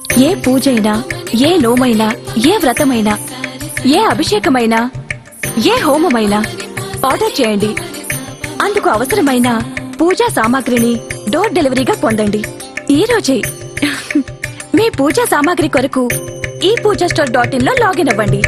ఏ పూజైనా ఏ నోమైనా ఏ వ్రతమైనా ఏ అభిషేకమైనా ఏ హోమమైనా ఆర్డర్ చేయండి అందుకు అవసరమైన పూజా సామాగ్రిని డోర్ డెలివరీగా పొందండి ఈ రోజే మీ పూజా సామాగ్రి కొరకు ఈ పూజా స్టోర్ డాట్ ఇన్ లో లాగిన్ అవ్వండి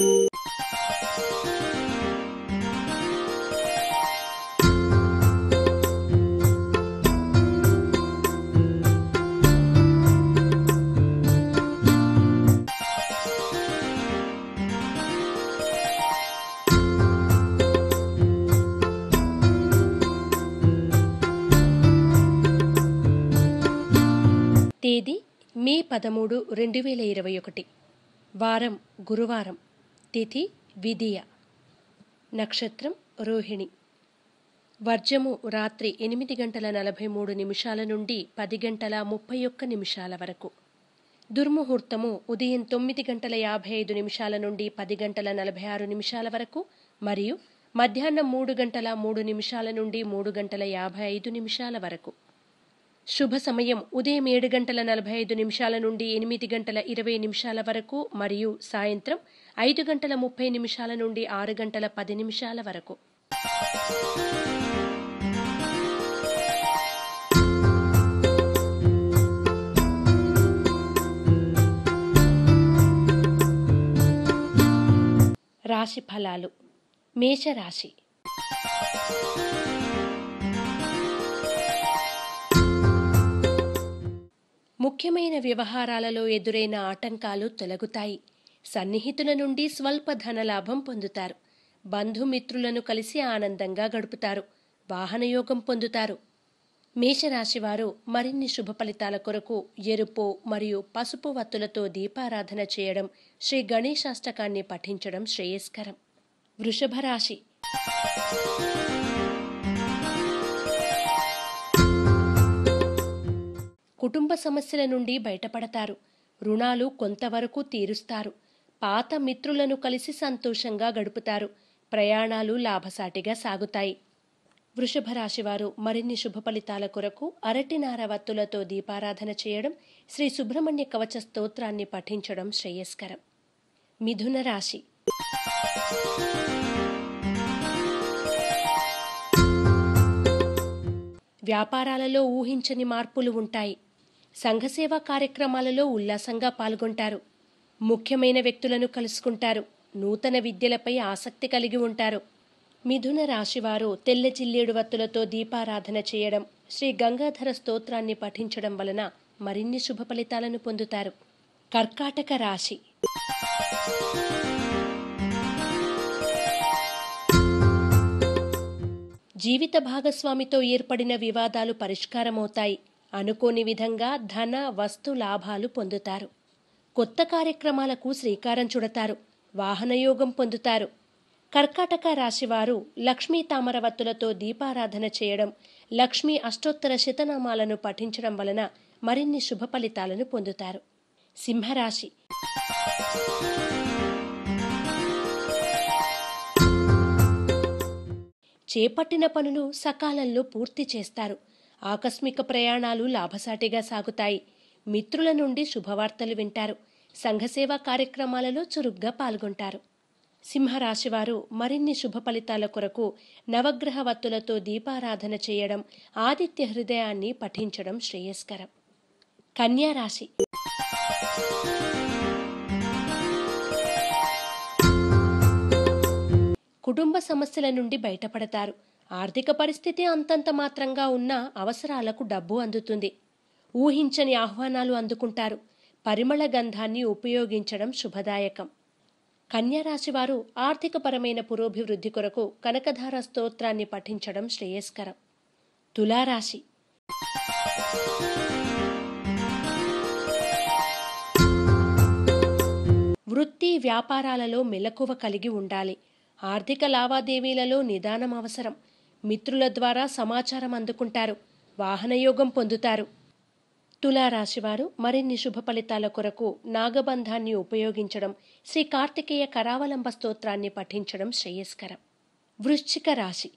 తేదీ మే పదమూడు రెండు వేల ఇరవై ఒకటి వారం గురువారం తిథి విధియ నక్షత్రం రోహిణి వర్జము రాత్రి ఎనిమిది గంటల నలభై మూడు నిమిషాల నుండి పది గంటల ముప్పై ఒక్క నిమిషాల వరకు దుర్ముహూర్తము ఉదయం తొమ్మిది గంటల యాభై ఐదు నిమిషాల నుండి పది గంటల నలభై ఆరు నిమిషాల వరకు మరియు మధ్యాహ్నం మూడు గంటల మూడు నిమిషాల నుండి మూడు గంటల యాభై ఐదు నిమిషాల వరకు శుభ సమయం ఉదయం ఏడు గంటల నలభై ఐదు నిమిషాల నుండి ఎనిమిది గంటల ఇరవై నిమిషాల వరకు మరియు సాయంత్రం ఐదు గంటల ముప్పై నిమిషాల నుండి ఆరు గంటల పది నిమిషాల వరకు రాశి ఫలాలు మేషరాశి ముఖ్యమైన వ్యవహారాలలో ఎదురైన ఆటంకాలు తొలగుతాయి సన్నిహితుల నుండి స్వల్ప ధనలాభం పొందుతారు బంధుమిత్రులను కలిసి ఆనందంగా గడుపుతారు వాహనయోగం పొందుతారు మేషరాశివారు మరిన్ని శుభ ఫలితాల కొరకు ఎరుపు మరియు పసుపు వత్తులతో దీపారాధన చేయడం శ్రీ గణేశాష్టకాన్ని పఠించడం శ్రేయస్కరం వృషభ రాశి కుటుంబ సమస్యల నుండి బయటపడతారు రుణాలు కొంతవరకు తీరుస్తారు పాత మిత్రులను కలిసి సంతోషంగా గడుపుతారు ప్రయాణాలు లాభసాటిగా సాగుతాయి వృషభ రాశివారు మరిన్ని శుభ ఫలితాల కొరకు అరటినార వత్తులతో దీపారాధన చేయడం శ్రీ సుబ్రహ్మణ్య కవచ స్తోత్రాన్ని పఠించడం శ్రేయస్కరం మిథున రాశి వ్యాపారాలలో ఊహించని మార్పులు ఉంటాయి సంఘసేవా కార్యక్రమాలలో ఉల్లాసంగా పాల్గొంటారు ముఖ్యమైన వ్యక్తులను కలుసుకుంటారు నూతన విద్యలపై ఆసక్తి కలిగి ఉంటారు మిథున రాశివారు తెల్ల జిల్లేడు వత్తులతో దీపారాధన చేయడం శ్రీ గంగాధర స్తోత్రాన్ని పఠించడం వలన మరిన్ని శుభ ఫలితాలను పొందుతారు కర్కాటక రాశి జీవిత భాగస్వామితో ఏర్పడిన వివాదాలు పరిష్కారమవుతాయి అనుకోని విధంగా ధన వస్తు లాభాలు పొందుతారు కొత్త కార్యక్రమాలకు శ్రీకారం చుడతారు వాహనయోగం పొందుతారు కర్కాటక రాశివారు లక్ష్మీ తామరవత్తులతో దీపారాధన చేయడం లక్ష్మీ అష్టోత్తర శతనామాలను పఠించడం వలన మరిన్ని శుభ ఫలితాలను పొందుతారు సింహరాశి చేపట్టిన పనులు సకాలంలో పూర్తి చేస్తారు ఆకస్మిక ప్రయాణాలు లాభసాటిగా సాగుతాయి మిత్రుల నుండి శుభవార్తలు వింటారు సంఘసేవా కార్యక్రమాలలో చురుగ్గా పాల్గొంటారు సింహరాశివారు మరిన్ని శుభ ఫలితాల కొరకు నవగ్రహ వత్తులతో దీపారాధన చేయడం ఆదిత్య హృదయాన్ని పఠించడం శ్రేయస్కరం కన్యా రాశి కుటుంబ సమస్యల నుండి బయటపడతారు ఆర్థిక పరిస్థితి అంతంత మాత్రంగా ఉన్న అవసరాలకు డబ్బు అందుతుంది ఊహించని ఆహ్వానాలు అందుకుంటారు పరిమళ గంధాన్ని ఉపయోగించడం శుభదాయకం కన్యారాశివారు ఆర్థికపరమైన పురోభివృద్ధి కొరకు కనకధార స్తోత్రాన్ని పఠించడం శ్రేయస్కరం తులారాశి వృత్తి వ్యాపారాలలో మెలకువ కలిగి ఉండాలి ఆర్థిక లావాదేవీలలో నిదానం అవసరం మిత్రుల ద్వారా సమాచారం అందుకుంటారు వాహనయోగం పొందుతారు తులారాశివారు మరిన్ని శుభ ఫలితాల కొరకు నాగబంధాన్ని ఉపయోగించడం శ్రీ కార్తికేయ కరావలంబ స్తోత్రాన్ని పఠించడం శ్రేయస్కరం వృశ్చిక రాశి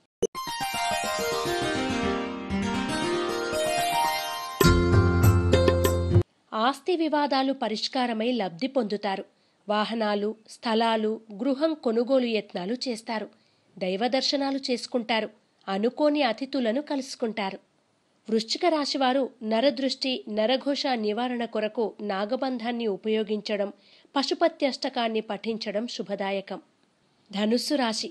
ఆస్తి వివాదాలు పరిష్కారమై లబ్ధి పొందుతారు వాహనాలు స్థలాలు గృహం కొనుగోలు యత్నాలు చేస్తారు దైవ దర్శనాలు చేసుకుంటారు అనుకోని అతిథులను కలుసుకుంటారు వృశ్చిక రాశివారు నరదృష్టి నరఘోష నివారణ కొరకు నాగబంధాన్ని ఉపయోగించడం పశుపత్యష్టకాన్ని పఠించడం శుభదాయకం ధనుస్సు రాశి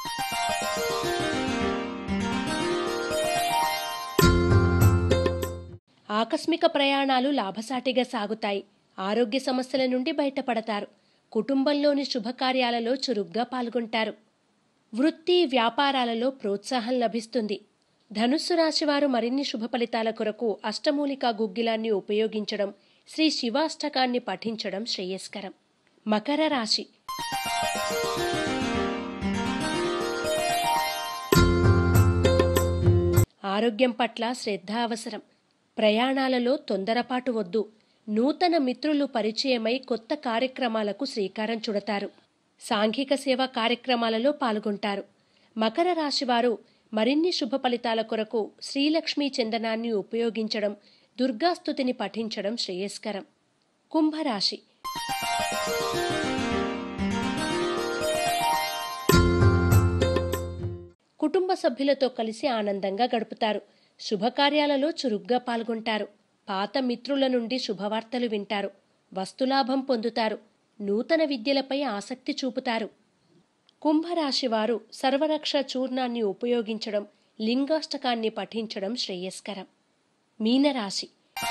ఆకస్మిక ప్రయాణాలు లాభసాటిగా సాగుతాయి ఆరోగ్య సమస్యల నుండి బయటపడతారు కుటుంబంలోని శుభకార్యాలలో చురుగ్గా పాల్గొంటారు వృత్తి వ్యాపారాలలో ప్రోత్సాహం లభిస్తుంది ధనుస్సు రాశివారు మరిన్ని శుభ ఫలితాల కొరకు అష్టమూలికా గుగ్గిలాన్ని ఉపయోగించడం శ్రీ శివాష్టకాన్ని పఠించడం శ్రేయస్కరం మకర రాశి ఆరోగ్యం పట్ల శ్రద్ధ అవసరం ప్రయాణాలలో తొందరపాటు వద్దు నూతన మిత్రులు పరిచయమై కొత్త కార్యక్రమాలకు శ్రీకారం చుడతారు సాంఘిక సేవా కార్యక్రమాలలో పాల్గొంటారు మకర రాశివారు మరిన్ని శుభ ఫలితాల కొరకు శ్రీలక్ష్మీ చందనాన్ని ఉపయోగించడం దుర్గాస్తుతిని పఠించడం శ్రేయస్కరం కుంభరాశి కుటుంబ సభ్యులతో కలిసి ఆనందంగా గడుపుతారు శుభకార్యాలలో చురుగ్గా పాల్గొంటారు పాత మిత్రుల నుండి శుభవార్తలు వింటారు వస్తులాభం పొందుతారు నూతన విద్యలపై ఆసక్తి చూపుతారు కుంభరాశి వారు సర్వరక్ష చూర్ణాన్ని ఉపయోగించడం లింగాష్టకాన్ని పఠించడం శ్రేయస్కరం మీనరాశి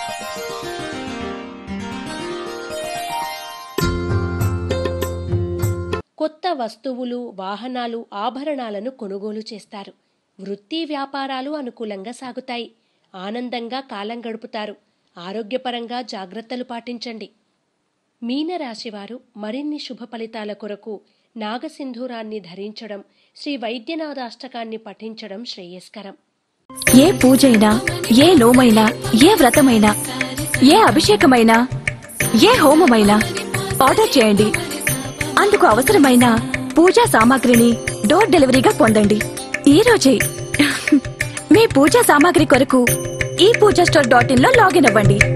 కొత్త వస్తువులు వాహనాలు ఆభరణాలను కొనుగోలు చేస్తారు వృత్తి వ్యాపారాలు అనుకూలంగా సాగుతాయి ఆనందంగా కాలం గడుపుతారు ఆరోగ్యపరంగా జాగ్రత్తలు పాటించండి మీనరాశివారు మరిన్ని శుభ ఫలితాల కొరకు నాగసింధూరాన్ని ధరించడం శ్రీ వైద్యనాథాష్టకాన్ని పఠించడం శ్రేయస్కరం ఏ పూజైనా ఏ నోమైనా ఏ వ్రతమైనా ఏ అభిషేకమైనా ఏ హోమమైనా ఆర్డర్ చేయండి అందుకు అవసరమైన పూజా సామాగ్రిని డోర్ డెలివరీగా పొందండి ఈ రోజే మీ పూజా సామాగ్రి కొరకు ఈ పూజా స్టోర్ డాట్ ఇన్ లో లాగిన్ అవ్వండి